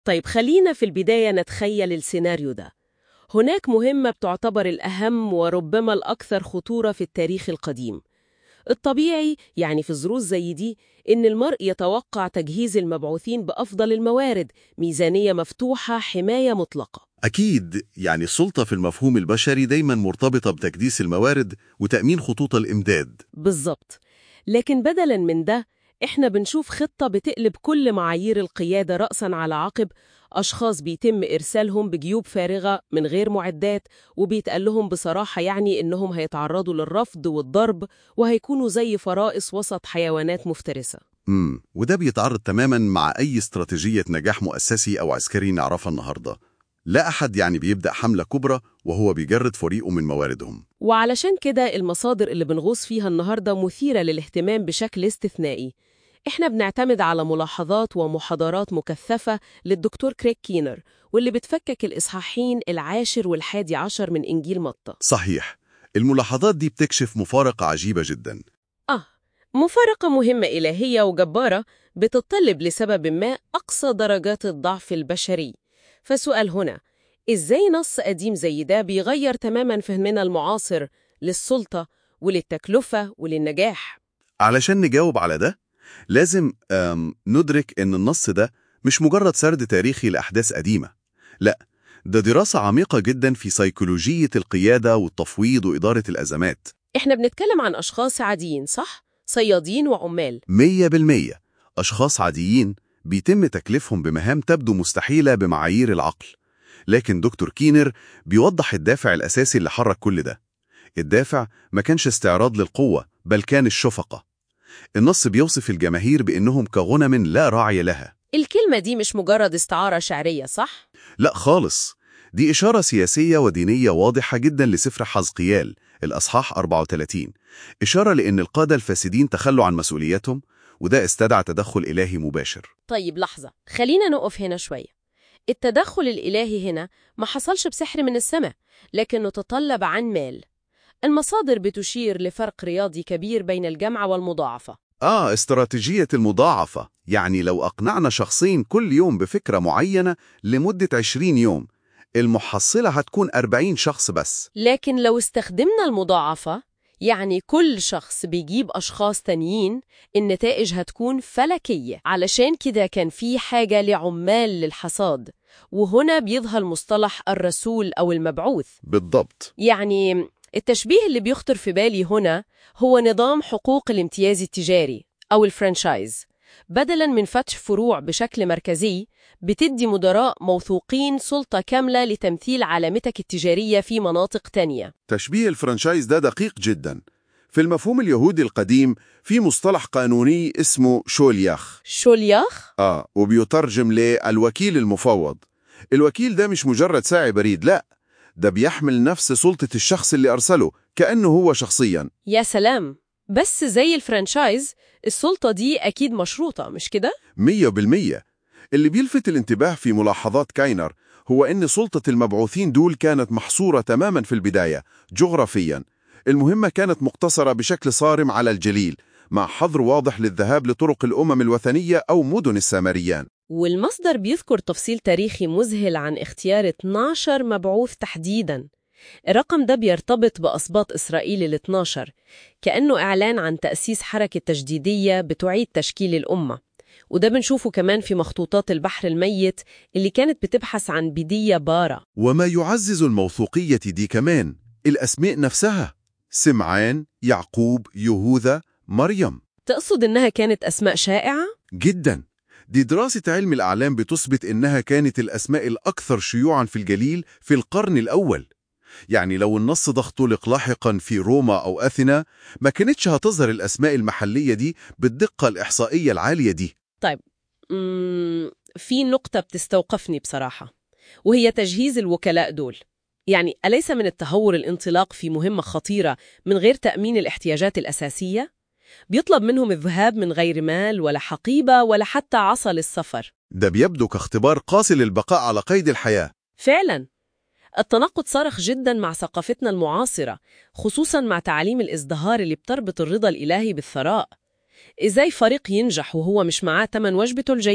طيب خلينا في البداية نتخيل السيناريو ده هناك مهمة بتعتبر الأهم وربما الأكثر خطورة في التاريخ القديم الطبيعي يعني في الظروف زي دي إن المرء يتوقع تجهيز المبعوثين بأفضل الموارد ميزانية مفتوحة حماية مطلقة أكيد يعني السلطة في المفهوم البشري دايما مرتبطة بتكديس الموارد وتأمين خطوط الإمداد بالظبط لكن بدلاً من ده إحنا بنشوف خطة بتقلب كل معايير القيادة رأساً على عقب أشخاص بيتم إرسالهم بجيوب فارغة من غير معدات وبيتقال لهم بصراحة يعني إنهم هيتعرضوا للرفض والضرب وهيكونوا زي فرائس وسط حيوانات مفترسة امم وده بيتعارض تماما مع أي استراتيجية نجاح مؤسسي أو عسكري نعرفها النهاردة لا أحد يعني بيبدأ حملة كبرى وهو بيجرد فريقه من مواردهم وعلشان كده المصادر اللي بنغوص فيها النهاردة مثيرة للاهتمام بشكل استثنائي إحنا بنعتمد على ملاحظات ومحاضرات مكثفة للدكتور كريك كينر واللي بتفكك الإصحاحين العاشر والحادي عشر من إنجيل متى صحيح الملاحظات دي بتكشف مفارقة عجيبة جدا آه مفارقة مهمة إلهية وجبارة بتطلب لسبب ما أقصى درجات الضعف البشري فسؤال هنا إزاي نص قديم زي ده بيغير تماما فهمنا المعاصر للسلطة وللتكلفة وللنجاح علشان نجاوب على ده لازم أم ندرك إن النص ده مش مجرد سرد تاريخي لأحداث قديمة لا ده دراسة عميقة جدا في سيكولوجية القيادة والتفويض وإدارة الأزمات إحنا بنتكلم عن أشخاص عاديين صح؟ صيادين وعمال مية بالمية أشخاص عاديين بيتم تكليفهم بمهام تبدو مستحيلة بمعايير العقل لكن دكتور كينر بيوضح الدافع الأساسي اللي حرك كل ده الدافع ما كانش استعراض للقوة بل كان الشفقة النص بيوصف الجماهير بأنهم كغنم لا راعي لها الكلمة دي مش مجرد استعارة شعرية صح؟ لا خالص دي إشارة سياسية ودينية واضحة جدا لسفر حزقيال الأصحاح 34 إشارة لأن القادة الفاسدين تخلوا عن مسؤوليتهم وده استدعى تدخل إلهي مباشر طيب لحظة خلينا نقف هنا شوية التدخل الإلهي هنا ما حصلش بسحر من السماء لكنه تطلب عن مال المصادر بتشير لفرق رياضي كبير بين الجمع والمضاعفة آه استراتيجية المضاعفة يعني لو أقنعنا شخصين كل يوم بفكرة معينة لمدة 20 يوم المحصلة هتكون 40 شخص بس لكن لو استخدمنا المضاعفة يعني كل شخص بيجيب أشخاص تانيين النتائج هتكون فلكية علشان كده كان في حاجة لعمال للحصاد وهنا بيظهر مصطلح الرسول أو المبعوث بالضبط يعني التشبيه اللي بيخطر في بالي هنا هو نظام حقوق الامتياز التجاري أو الفرانشايز بدلاً من فتح فروع بشكل مركزي بتدي مدراء موثوقين سلطة كاملة لتمثيل علامتك التجارية في مناطق تانية تشبيه الفرنشايز ده دقيق جدا في المفهوم اليهودي القديم في مصطلح قانوني اسمه شولياخ شولياخ؟ آه وبيترجم للوكيل المفوض الوكيل ده مش مجرد ساعي بريد لا ده بيحمل نفس سلطة الشخص اللي أرسله كأنه هو شخصيا يا سلام بس زي الفرانشايز السلطة دي أكيد مشروطة مش كده؟ مية بالمية اللي بيلفت الانتباه في ملاحظات كاينر هو أن سلطة المبعوثين دول كانت محصورة تماما في البداية جغرافيا المهمة كانت مقتصرة بشكل صارم على الجليل مع حظر واضح للذهاب لطرق الأمم الوثنية أو مدن السامريان والمصدر بيذكر تفصيل تاريخي مذهل عن اختيار 12 مبعوث تحديداً الرقم ده بيرتبط بأسباط إسرائيل ال 12 كأنه إعلان عن تأسيس حركة تجديدية بتعيد تشكيل الأمة وده بنشوفه كمان في مخطوطات البحر الميت اللي كانت بتبحث عن بدية بارة وما يعزز الموثوقية دي كمان الأسماء نفسها سمعان، يعقوب، يهوذا، مريم تقصد إنها كانت أسماء شائعة؟ جدا دي دراسة علم الأعلام بتثبت إنها كانت الأسماء الأكثر شيوعا في الجليل في القرن الأول يعني لو النص ده اختلق لاحقا في روما أو أثينا ما كانتش هتظهر الأسماء المحلية دي بالدقة الإحصائية العالية دي طيب مم... في نقطة بتستوقفني بصراحة وهي تجهيز الوكلاء دول يعني أليس من التهور الانطلاق في مهمة خطيرة من غير تأمين الاحتياجات الأساسية؟ بيطلب منهم الذهاب من غير مال ولا حقيبة ولا حتى عصا للسفر ده بيبدو كاختبار قاسي للبقاء على قيد الحياة فعلا التناقض صارخ جدا مع ثقافتنا المعاصرة خصوصا مع تعاليم الازدهار اللي بتربط الرضا الإلهي بالثراء إزاي فريق ينجح وهو مش معاه تمن وجبته الجية؟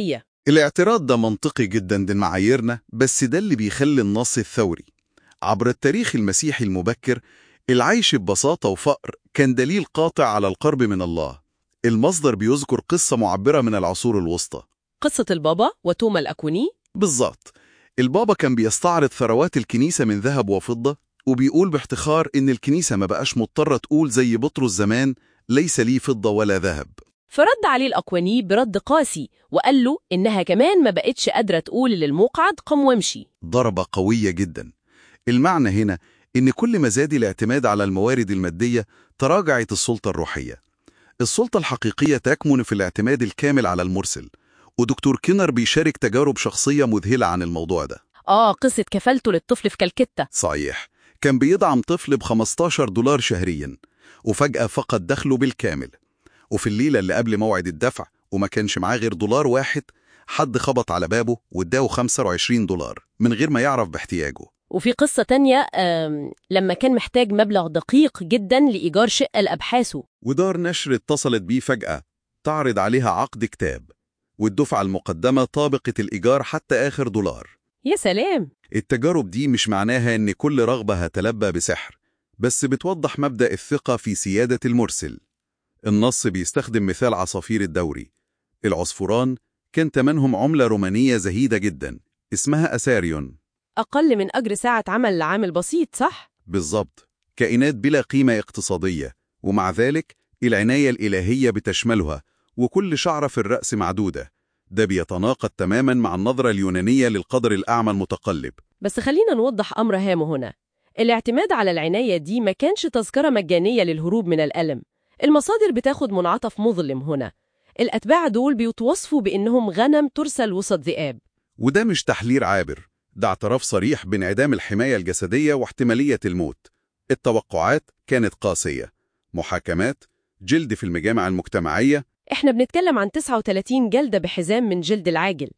الاعتراض ده منطقي جدا ضمن معاييرنا بس ده اللي بيخلي النص الثوري عبر التاريخ المسيحي المبكر العيش ببساطة وفقر كان دليل قاطع على القرب من الله المصدر بيذكر قصة معبرة من العصور الوسطى قصة البابا وتوما الأكوني بالظبط البابا كان بيستعرض ثروات الكنيسة من ذهب وفضة وبيقول بافتخار إن الكنيسة ما بقاش مضطرة تقول زي بطرس زمان ليس لي فضة ولا ذهب فرد عليه الأكواني برد قاسي وقال له إنها كمان ما بقتش قادرة تقول للمقعد قم وامشي ضربة قوية جدا المعنى هنا إن كل ما زاد الاعتماد على الموارد المادية تراجعت السلطة الروحية السلطة الحقيقية تكمن في الاعتماد الكامل على المرسل ودكتور كينر بيشارك تجارب شخصية مذهلة عن الموضوع ده آه قصة كفالته للطفل في كلكتة صحيح كان بيدعم طفل ب 15 دولار شهريا وفجأة فقد دخله بالكامل وفي الليلة اللي قبل موعد الدفع وما كانش معاه غير دولار واحد حد خبط على بابه واداه 25 دولار من غير ما يعرف باحتياجه وفي قصة تانية آم، لما كان محتاج مبلغ دقيق جدا لإيجار شقة لأبحاثه ودار نشر اتصلت بيه فجأة تعرض عليها عقد كتاب والدفعة المقدمة طابقة الإيجار حتى آخر دولار يا سلام التجارب دي مش معناها إن كل رغبة هتلبى بسحر بس بتوضح مبدأ الثقة في سيادة المرسل النص بيستخدم مثال عصافير الدوري العصفوران كان تمنهم عملة رومانية زهيدة جدا اسمها أساريون أقل من أجر ساعة عمل لعامل بسيط صح؟ بالظبط كائنات بلا قيمة اقتصادية ومع ذلك العناية الإلهية بتشملها وكل شعرة في الرأس معدودة ده بيتناقض تماما مع النظرة اليونانية للقدر الأعمى المتقلب بس خلينا نوضح أمر هام هنا الاعتماد على العناية دي ما كانش تذكرة مجانية للهروب من الألم المصادر بتاخد منعطف مظلم هنا الأتباع دول بيتوصفوا بأنهم غنم ترسل وسط ذئاب وده مش تحليل عابر ده اعتراف صريح بانعدام الحماية الجسدية واحتمالية الموت التوقعات كانت قاسية محاكمات جلد في المجامع المجتمعية إحنا بنتكلم عن 39 جلدة بحزام من جلد العاجل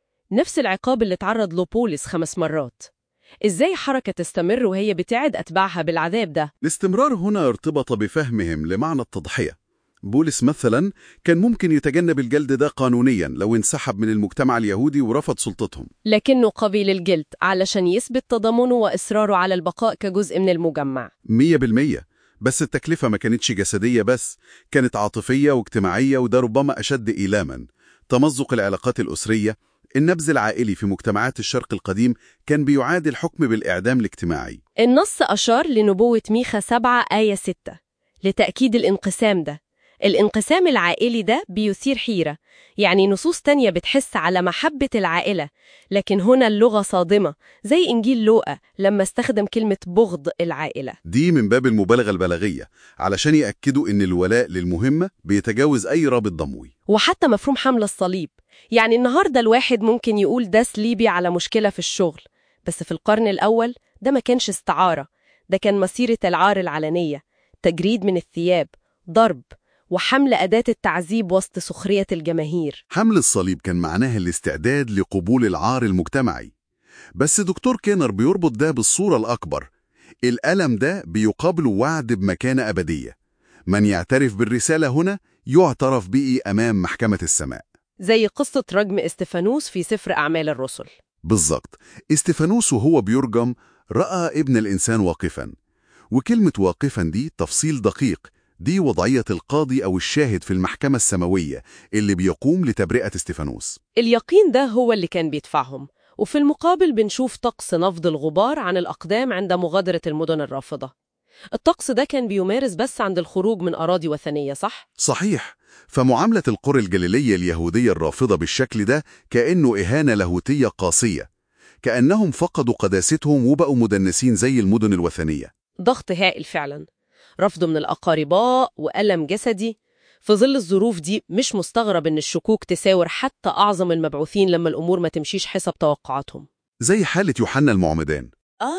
نفس العقاب اللي تعرض له بولس خمس مرات إزاي حركة تستمر وهي بتعد أتباعها بالعذاب ده؟ الاستمرار هنا ارتبط بفهمهم لمعنى التضحية بولس مثلا كان ممكن يتجنب الجلد ده قانونيا لو انسحب من المجتمع اليهودي ورفض سلطتهم لكنه قبيل الجلد علشان يثبت تضامنه وإصراره على البقاء كجزء من المجمع مية بالمية بس التكلفة ما كانتش جسدية بس كانت عاطفية واجتماعية وده ربما أشد إيلاما تمزق العلاقات الأسرية النبذ العائلي في مجتمعات الشرق القديم كان بيعادل حكم بالإعدام الاجتماعي النص أشار لنبوة ميخا 7 آية 6 لتأكيد الانقسام ده الانقسام العائلي ده بيثير حيرة يعني نصوص تانية بتحس على محبة العائلة لكن هنا اللغة صادمة زي إنجيل لوقا لما استخدم كلمة بغض العائلة دي من باب المبالغة البلاغية علشان يأكدوا إن الولاء للمهمة بيتجاوز أي رابط ضموي وحتى مفهوم حمل الصليب يعني النهاردة الواحد ممكن يقول ده صليبي على مشكلة في الشغل بس في القرن الأول ده ما كانش استعارة ده كان مسيرة العار العلنية تجريد من الثياب ضرب وحمل أداة التعذيب وسط سخرية الجماهير حمل الصليب كان معناها الاستعداد لقبول العار المجتمعي بس دكتور كينر بيربط ده بالصورة الأكبر الألم ده بيقابل وعد بمكانة أبدية من يعترف بالرسالة هنا يعترف به أمام محكمة السماء زي قصة رجم استفانوس في سفر أعمال الرسل بالظبط استفانوس وهو بيرجم رأى ابن الإنسان واقفا وكلمة واقفا دي تفصيل دقيق دي وضعية القاضي أو الشاهد في المحكمة السماوية اللي بيقوم لتبرئة استفانوس اليقين ده هو اللي كان بيدفعهم وفي المقابل بنشوف طقس نفض الغبار عن الأقدام عند مغادرة المدن الرافضة الطقس ده كان بيمارس بس عند الخروج من أراضي وثنية صح؟ صحيح فمعاملة القرى الجليلية اليهودية الرافضة بالشكل ده كأنه إهانة لاهوتية قاسية كأنهم فقدوا قداستهم وبقوا مدنسين زي المدن الوثنية ضغط هائل فعلا رفض من الأقارباء وألم جسدي في ظل الظروف دي مش مستغرب إن الشكوك تساور حتى أعظم المبعوثين لما الأمور ما تمشيش حسب توقعاتهم زي حالة يوحنا المعمدان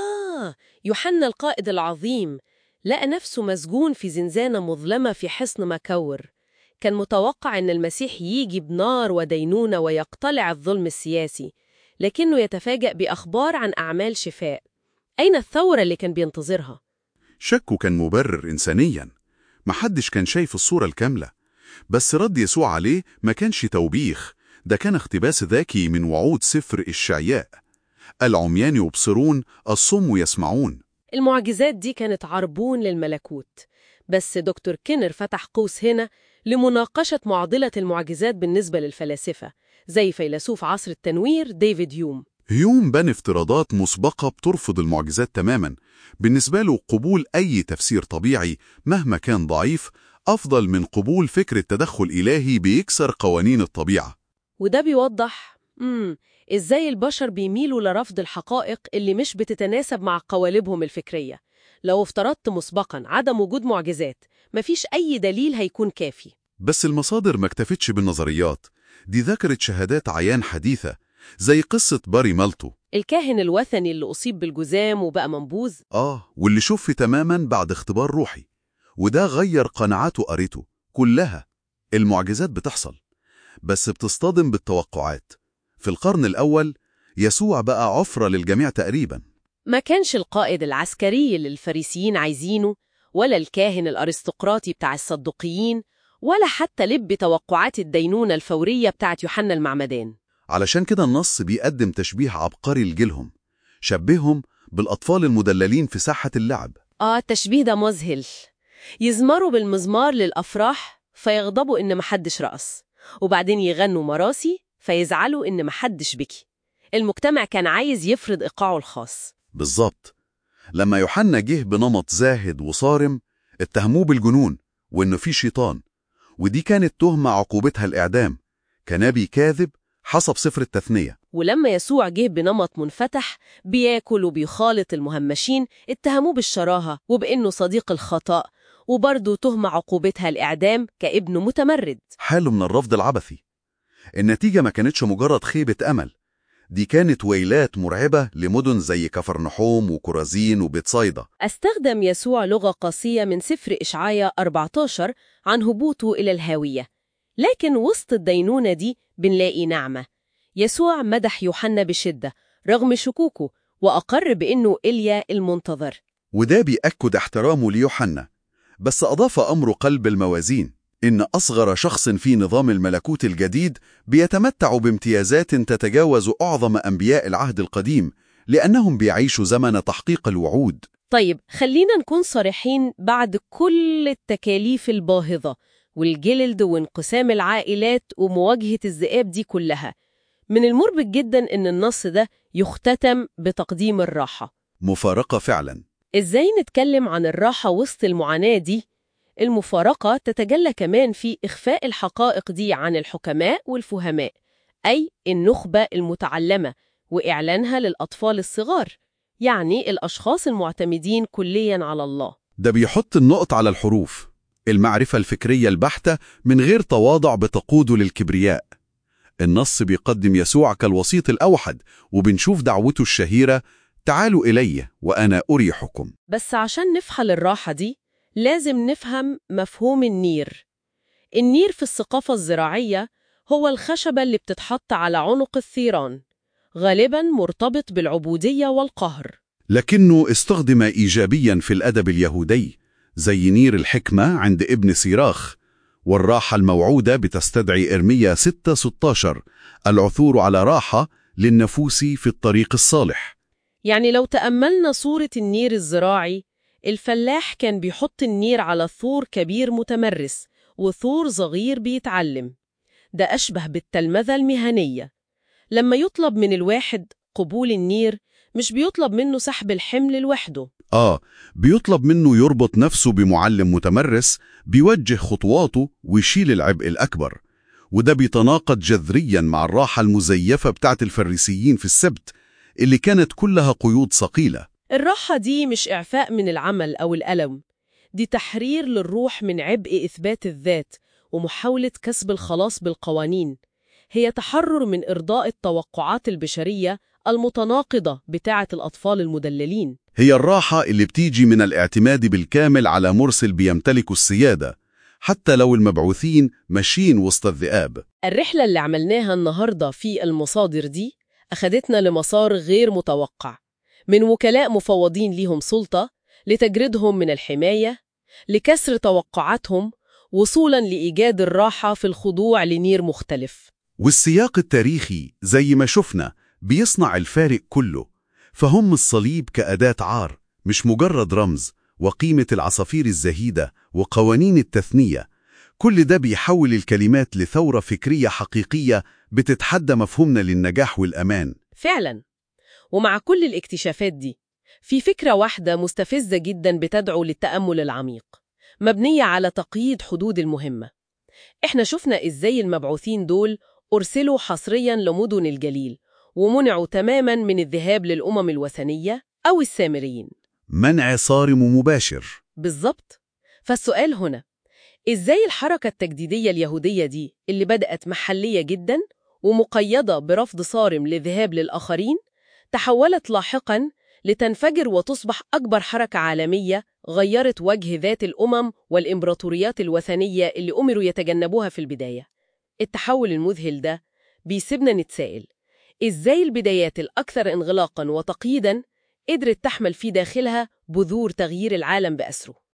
آه يوحنا القائد العظيم لقى نفسه مسجون في زنزانة مظلمة في حصن مكور كان متوقع أن المسيح يجي بنار ودينونة ويقتلع الظلم السياسي لكنه يتفاجأ بأخبار عن أعمال شفاء أين الثورة اللي كان بينتظرها؟ شكه كان مبرر إنسانيا محدش كان شايف الصورة الكاملة بس رد يسوع عليه ما كانش توبيخ ده كان اقتباس ذكي من وعود سفر الشعياء العميان يبصرون الصم يسمعون المعجزات دي كانت عربون للملكوت بس دكتور كينر فتح قوس هنا لمناقشة معضلة المعجزات بالنسبة للفلاسفة زي فيلسوف عصر التنوير ديفيد هيوم هيوم بنى افتراضات مسبقة بترفض المعجزات تماما بالنسبة له قبول أي تفسير طبيعي مهما كان ضعيف أفضل من قبول فكرة تدخل إلهي بيكسر قوانين الطبيعة وده بيوضح مم. إزاي البشر بيميلوا لرفض الحقائق اللي مش بتتناسب مع قوالبهم الفكرية لو افترضت مسبقا عدم وجود معجزات مفيش أي دليل هيكون كافي بس المصادر ما اكتفتش بالنظريات دي ذكرت شهادات عيان حديثة زي قصة باري مالتو الكاهن الوثني اللي أصيب بالجذام وبقى منبوذ آه واللي شفي تماما بعد اختبار روحي وده غير قناعاته قريته كلها المعجزات بتحصل بس بتصطدم بالتوقعات في القرن الأول يسوع بقى عفرة للجميع تقريبا ما كانش القائد العسكري اللي الفريسيين عايزينه ولا الكاهن الأرستقراطي بتاع الصدقيين ولا حتى لب توقعات الدينونة الفورية بتاعت يوحنا المعمدان علشان كده النص بيقدم تشبيه عبقري لجيلهم شبههم بالأطفال المدللين في ساحة اللعب آه التشبيه ده مذهل يزمروا بالمزمار للأفراح فيغضبوا إن محدش رقص وبعدين يغنوا مراسي فيزعلوا إن محدش بكي المجتمع كان عايز يفرض إيقاعه الخاص بالظبط لما يوحنا جه بنمط زاهد وصارم اتهموه بالجنون وإنه في شيطان ودي كانت تهمة عقوبتها الإعدام كنبي كاذب حسب سفر التثنية ولما يسوع جه بنمط منفتح بياكل وبيخالط المهمشين اتهموه بالشراهة وبإنه صديق الخطأ وبرضه تهمة عقوبتها الإعدام كابن متمرد حاله من الرفض العبثي النتيجة ما كانتش مجرد خيبة أمل دي كانت ويلات مرعبة لمدن زي كفرنحوم وكرازين وبيتصيدا استخدم يسوع لغة قاسية من سفر إشعايا 14 عن هبوطه إلى الهاوية لكن وسط الدينونة دي بنلاقي نعمة يسوع مدح يوحنا بشدة رغم شكوكه وأقر بإنه إليا المنتظر وده بيأكد احترامه ليوحنا بس أضاف أمر قلب الموازين إن أصغر شخص في نظام الملكوت الجديد بيتمتع بامتيازات تتجاوز أعظم أنبياء العهد القديم لأنهم بيعيشوا زمن تحقيق الوعود طيب خلينا نكون صريحين بعد كل التكاليف الباهظة والجلد وانقسام العائلات ومواجهة الذئاب دي كلها من المربك جدا إن النص ده يختتم بتقديم الراحة مفارقة فعلا إزاي نتكلم عن الراحة وسط المعاناة دي؟ المفارقة تتجلى كمان في إخفاء الحقائق دي عن الحكماء والفهماء أي النخبة المتعلمة وإعلانها للأطفال الصغار يعني الأشخاص المعتمدين كليا على الله ده بيحط النقط على الحروف المعرفة الفكرية البحتة من غير تواضع بتقوده للكبرياء النص بيقدم يسوع كالوسيط الأوحد وبنشوف دعوته الشهيرة تعالوا إلي وأنا أريحكم بس عشان نفحل الراحة دي لازم نفهم مفهوم النير النير في الثقافة الزراعية هو الخشبة اللي بتتحط على عنق الثيران غالبا مرتبط بالعبودية والقهر لكنه استخدم إيجابيا في الأدب اليهودي زي نير الحكمة عند ابن سيراخ والراحة الموعودة بتستدعي إرميا 6-16 العثور على راحة للنفوس في الطريق الصالح يعني لو تأملنا صورة النير الزراعي الفلاح كان بيحط النير على ثور كبير متمرس وثور صغير بيتعلم ده أشبه بالتلمذة المهنية لما يطلب من الواحد قبول النير مش بيطلب منه سحب الحمل لوحده آه بيطلب منه يربط نفسه بمعلم متمرس بيوجه خطواته ويشيل العبء الأكبر وده بيتناقض جذريا مع الراحة المزيفة بتاعت الفريسيين في السبت اللي كانت كلها قيود ثقيلة الراحة دي مش إعفاء من العمل أو الألم دي تحرير للروح من عبء إثبات الذات ومحاولة كسب الخلاص بالقوانين هي تحرر من إرضاء التوقعات البشرية المتناقضة بتاعة الأطفال المدللين هي الراحة اللي بتيجي من الاعتماد بالكامل على مرسل بيمتلك السيادة حتى لو المبعوثين ماشيين وسط الذئاب الرحلة اللي عملناها النهاردة في المصادر دي أخدتنا لمسار غير متوقع من وكلاء مفوضين ليهم سلطة لتجريدهم من الحماية لكسر توقعاتهم وصولا لإيجاد الراحة في الخضوع لنير مختلف والسياق التاريخي زي ما شفنا بيصنع الفارق كله فهم الصليب كأداة عار مش مجرد رمز وقيمة العصافير الزهيدة وقوانين التثنية كل ده بيحول الكلمات لثورة فكرية حقيقية بتتحدى مفهومنا للنجاح والأمان فعلا ومع كل الاكتشافات دي في فكرة واحدة مستفزة جدا بتدعو للتأمل العميق مبنية على تقييد حدود المهمة احنا شفنا ازاي المبعوثين دول أرسلوا حصريا لمدن الجليل ومنعوا تماما من الذهاب للأمم الوثنية أو السامريين منع صارم مباشر بالظبط فالسؤال هنا إزاي الحركة التجديدية اليهودية دي اللي بدأت محلية جدا ومقيدة برفض صارم للذهاب للآخرين تحولت لاحقا لتنفجر وتصبح أكبر حركة عالمية غيرت وجه ذات الأمم والإمبراطوريات الوثنية اللي أمروا يتجنبوها في البداية التحول المذهل ده بيسيبنا نتسائل إزاي البدايات الأكثر انغلاقا وتقييدا قدرت تحمل في داخلها بذور تغيير العالم بأسره